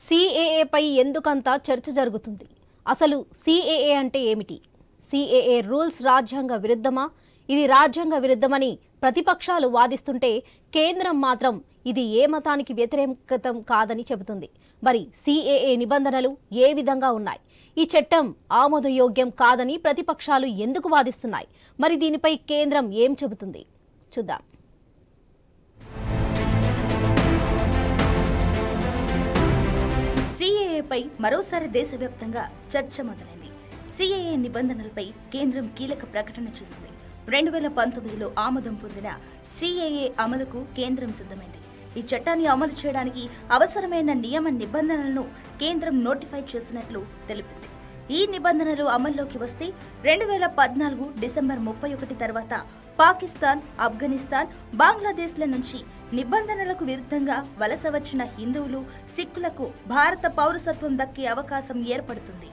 సిఏఏపై ఎందుకంత చర్చ జరుగుతుంది అసలు సిఏఏ అంటే ఏమిటి సిఏఏ రూల్స్ రాజ్యాంగ విరుద్ధమా ఇది రాజ్యాంగ విరుద్ధమని ప్రతిపక్షాలు వాదిస్తుంటే కేంద్రం మాత్రం ఇది ఏ మతానికి వ్యతిరేకతం కాదని చెబుతుంది మరి సిఏఏ నిబంధనలు ఏ విధంగా ఉన్నాయి ఈ చట్టం ఆమోదయోగ్యం కాదని ప్రతిపక్షాలు ఎందుకు వాదిస్తున్నాయి మరి దీనిపై కేంద్రం ఏం చెబుతుంది చూద్దాం సిఏఏపై మరోసారి దేశవ్యాప్తంగా చర్చ మొదలైంది సిఏఏ నిబంధనలపై కేంద్రం కీలక ప్రకటన చేసింది రెండు వేల పంతొమ్మిదిలో ఆమోదం పొందిన సిఏఏ అమలుకు కేంద్రం సిద్ధమైంది ఈ చట్టాన్ని అమలు చేయడానికి అవసరమైన నియమ నిబంధనలను కేంద్రం నోటిఫై చేసినట్లు తెలిపింది ఈ నిబంధనలు అమల్లోకి వస్తే రెండు వేల పద్నాలుగు డిసెంబర్ ముప్పై ఒకటి తర్వాత పాకిస్తాన్ ఆఫ్ఘనిస్తాన్ బంగ్లాదేశ్ల నుంచి నిబంధనలకు విరుద్ధంగా వలస వచ్చిన హిందువులు సిక్కులకు భారత పౌరసత్వం దక్కే అవకాశం ఏర్పడుతుంది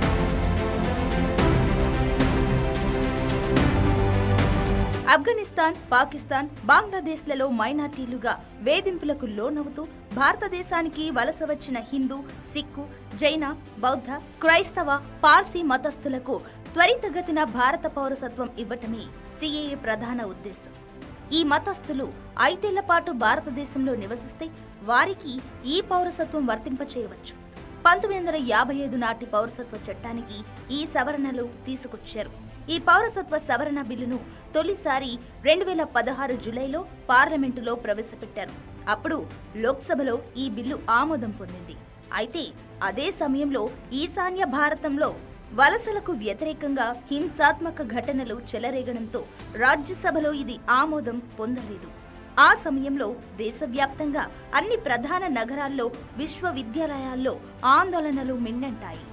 ఆఫ్ఘనిస్తాన్ పాకిస్తాన్ బంగ్లాదేశ్లలో మైనార్టీలుగా వేధింపులకు లోనవుతూ భారతదేశానికి వలస వచ్చిన హిందూ సిక్కు జైన బౌద్ధ క్రైస్తవ పార్సీ మతస్థులకు త్వరితగతిన భారత పౌరసత్వం ఇవ్వటమే సిఏఏ ప్రధాన ఉద్దేశం ఈ మతస్థులు ఐదేళ్ల పాటు భారతదేశంలో నివసిస్తే వారికి ఈ పౌరసత్వం వర్తింపచేయవచ్చు పంతొమ్మిది వందల యాభై ఐదు నాటి పౌరసత్వ చట్టానికి ఈ సవరణలు తీసుకొచ్చారు ఈ పౌరసత్వ సవరణ బిల్లును తొలిసారి రెండు వేల పదహారు జులైలో పార్లమెంటులో ప్రవేశపెట్టారు అప్పుడు లోక్సభలో ఈ బిల్లు ఆమోదం పొందింది అయితే అదే సమయంలో ఈశాన్య భారతంలో వలసలకు వ్యతిరేకంగా హింసాత్మక ఘటనలు చెలరేగడంతో రాజ్యసభలో ఇది ఆమోదం పొందలేదు ఆ సమయంలో దేశవ్యాప్తంగా అన్ని ప్రధాన నగరాల్లో విశ్వవిద్యాలయాల్లో ఆందోళనలు మిన్నంటాయి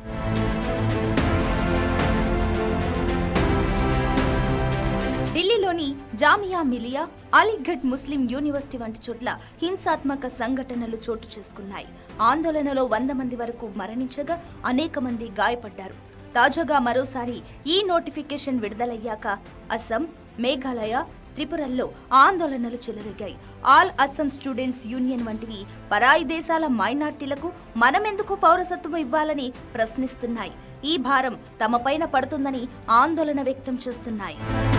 ఢిల్లీలోని జామియా మిలియా అలీగఢ్ ముస్లిం యూనివర్సిటీ వంటి చోట్ల హింసాత్మక సంఘటనలు చోటు చేసుకున్నాయి ఆందోళనలో వంద మంది వరకు మరణించగా అనేక మంది గాయపడ్డారు తాజాగా మరోసారి ఈ నోటిఫికేషన్ విడుదలయ్యాక అస్సాం మేఘాలయ త్రిపురల్లో ఆందోళనలు చెలరేగాయి ఆల్ అస్సాం స్టూడెంట్స్ యూనియన్ వంటివి పరాయి దేశాల మైనార్టీలకు మనమెందుకు పౌరసత్వం ఇవ్వాలని ప్రశ్నిస్తున్నాయి ఈ భారం తమపైన పడుతుందని ఆందోళన వ్యక్తం చేస్తున్నాయి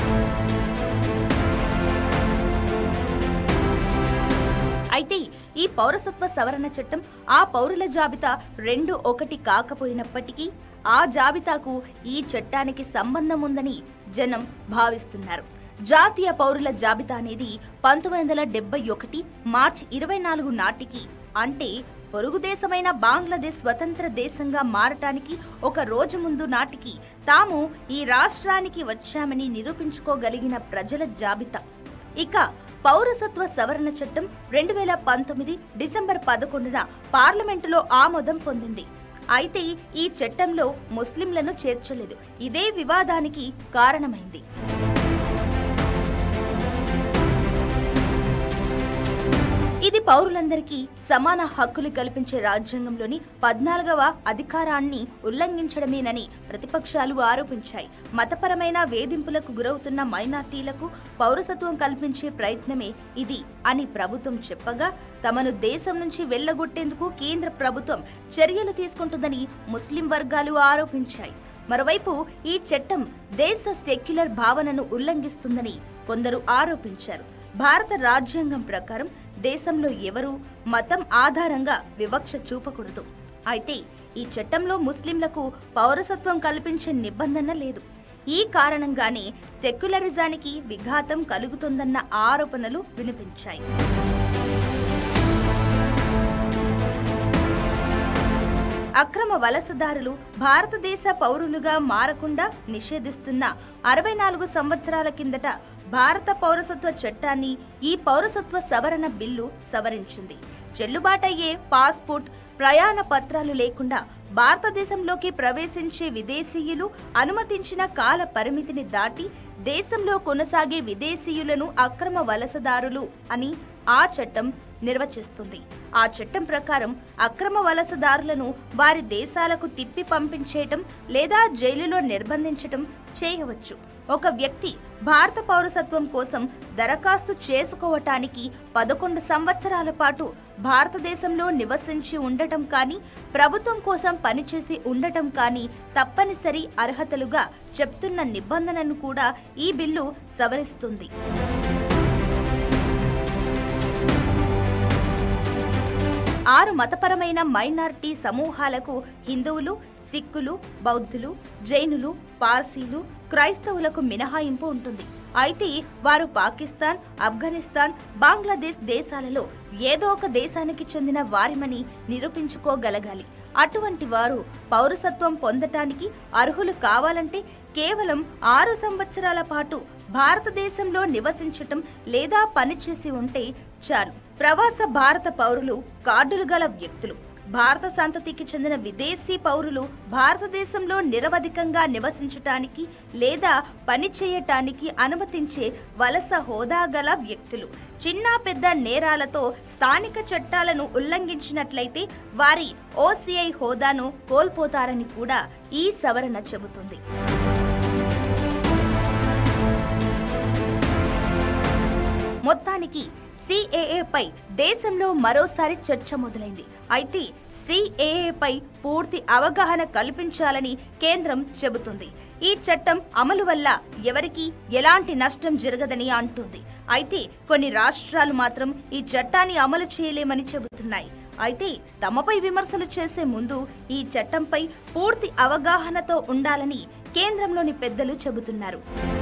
అయితే ఈ పౌరసత్వ సవరణ చట్టం ఆ పౌరుల జాబితా రెండు ఒకటి కాకపోయినప్పటికీ ఆ జాబితాకు ఈ చట్టానికి సంబంధం ఉందని జనం భావిస్తున్నారు జాతీయ పౌరుల జాబితా అనేది పంతొమ్మిది వందల డెబ్బై ఒకటి మార్చి ఇరవై నాలుగు నాటికి అంటే పొరుగు దేశమైన బంగ్లాదేశ్ స్వతంత్ర దేశంగా మారటానికి ఒక రోజు ముందు నాటికి తాము ఈ రాష్ట్రానికి వచ్చామని నిరూపించుకోగలిగిన ప్రజల జాబితా ఇక పౌరసత్వ సవరణ చట్టం రెండు వేల పంతొమ్మిది డిసెంబర్ పదకొండున పార్లమెంటులో ఆమోదం పొందింది అయితే ఈ చట్టంలో ముస్లింలను చేర్చలేదు ఇదే వివాదానికి కారణమైంది ఇది పౌరులందరికీ సమాన హక్కులు కల్పించే రాజ్యాంగంలోని పద్నాలుగవ అధికారాన్ని ఉల్లంఘించడమేనని ప్రతిపక్షాలు ఆరోపించాయి మతపరమైన వేధింపులకు గురవుతున్న మైనార్టీలకు పౌరసత్వం కల్పించే ప్రయత్నమే ఇది అని ప్రభుత్వం చెప్పగా తమను దేశం నుంచి వెళ్లగొట్టేందుకు కేంద్ర ప్రభుత్వం చర్యలు తీసుకుంటుందని ముస్లిం వర్గాలు ఆరోపించాయి మరోవైపు ఈ చట్టం దేశ సెక్యులర్ భావనను ఉల్లంఘిస్తుందని కొందరు ఆరోపించారు భారత రాజ్యాంగం ప్రకారం దేశంలో ఎవరూ మతం ఆధారంగా వివక్ష చూపకూడదు అయితే ఈ చట్టంలో ముస్లింలకు పౌరసత్వం కల్పించే నిబంధన లేదు ఈ కారణంగానే సెక్యులరిజానికి విఘాతం కలుగుతుందన్న ఆరోపణలు వినిపించాయి అక్రమ వలసదారులు భారతదేశ పౌరులుగా మారకుండా నిషేధిస్తున్న అరవై నాలుగు సంవత్సరాల కిందట భారత పౌరసత్వ చట్టాన్ని ఈ పౌరసత్వ సవరణ బిల్లు సవరించింది చెల్లుబాటయ్యే పాస్పోర్ట్ ప్రయాణ పత్రాలు లేకుండా భారతదేశంలోకి ప్రవేశించే విదేశీయులు అనుమతించిన కాల పరిమితిని దాటి దేశంలో కొనసాగే విదేశీయులను అక్రమ వలసదారులు అని ఆ చట్టం నిర్వచిస్తుంది ఆ చట్టం ప్రకారం అక్రమ వలసదారులను వారి దేశాలకు తిప్పి పంపించేయటం లేదా జైలులో నిర్బంధించటం చేయవచ్చు ఒక వ్యక్తి భారత పౌరసత్వం కోసం దరఖాస్తు చేసుకోవటానికి పదకొండు సంవత్సరాల పాటు భారతదేశంలో నివసించి ఉండటం కానీ ప్రభుత్వం కోసం పనిచేసి ఉండటం కానీ తప్పనిసరి అర్హతలుగా చెప్తున్న నిబంధనను కూడా ఈ బిల్లు సవరిస్తుంది ఆరు మతపరమైన మైనారిటీ సమూహాలకు హిందువులు సిక్కులు బౌద్ధులు జైనులు పార్సీలు క్రైస్తవులకు మినహాయింపు ఉంటుంది అయితే వారు పాకిస్తాన్ ఆఫ్ఘనిస్తాన్ బంగ్లాదేశ్ దేశాలలో ఏదో ఒక దేశానికి చెందిన వారిమని నిరూపించుకోగలగాలి అటువంటి వారు పౌరసత్వం పొందటానికి అర్హులు కావాలంటే కేవలం ఆరు సంవత్సరాల పాటు భారతదేశంలో నివసించటం లేదా పనిచేసి ఉంటే చాలు ప్రవాస భారత పౌరులు కార్డులు గల వ్యక్తులు భారత సంతతికి చెందిన విదేశీ పౌరులు భారతదేశంలో నిరవధికంగా నివసించటానికి లేదా పని చేయటానికి అనుమతించే వలస హోదా గల వ్యక్తులు చిన్న పెద్ద నేరాలతో స్థానిక చట్టాలను ఉల్లంఘించినట్లయితే వారి ఓసీఐ హోదాను కోల్పోతారని కూడా ఈ సవరణ చెబుతుంది మొత్తానికి సిఏఏపై దేశంలో మరోసారి చర్చ మొదలైంది అయితే సిఏఏపై పూర్తి అవగాహన కల్పించాలని కేంద్రం చెబుతుంది ఈ చట్టం అమలు వల్ల ఎవరికి ఎలాంటి నష్టం జరగదని అంటుంది అయితే కొన్ని రాష్ట్రాలు మాత్రం ఈ చట్టాన్ని అమలు చేయలేమని చెబుతున్నాయి అయితే తమపై విమర్శలు చేసే ముందు ఈ చట్టంపై పూర్తి అవగాహనతో ఉండాలని కేంద్రంలోని పెద్దలు చెబుతున్నారు